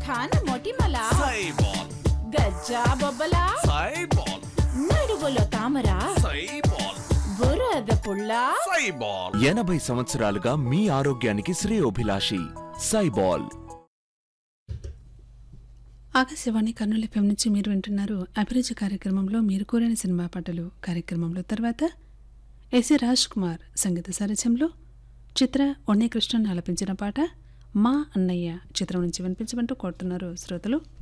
ఖాన మొటిమల సైబాల్ గజ్జా బొబ్బల సైబాల్ నడువులో తామర సైబాల్ బురద పుల్ల సైబాల్ ఎనభై సంవత్సరాలుగా మీ ఆరోగ్యానికి శ్రేయోభిలాషి సైబాల్ ఆకాశవాణి కర్నూలు ఎఫ్ఎం నుంచి మీరు వింటున్నారు అభిరుచి కార్యక్రమంలో మీరు కోరిన సినిమా పాటలు కార్యక్రమంలో తర్వాత ఎస్ఏ రాజ్ కుమార్ సంగీత సారథ్యంలో చిత్ర ఉన్ని కృష్ణన్ ఆలపించిన పాట మా అన్నయ్య చిత్రం నుంచి వినిపించమంటూ కోరుతున్నారు శ్రోతలు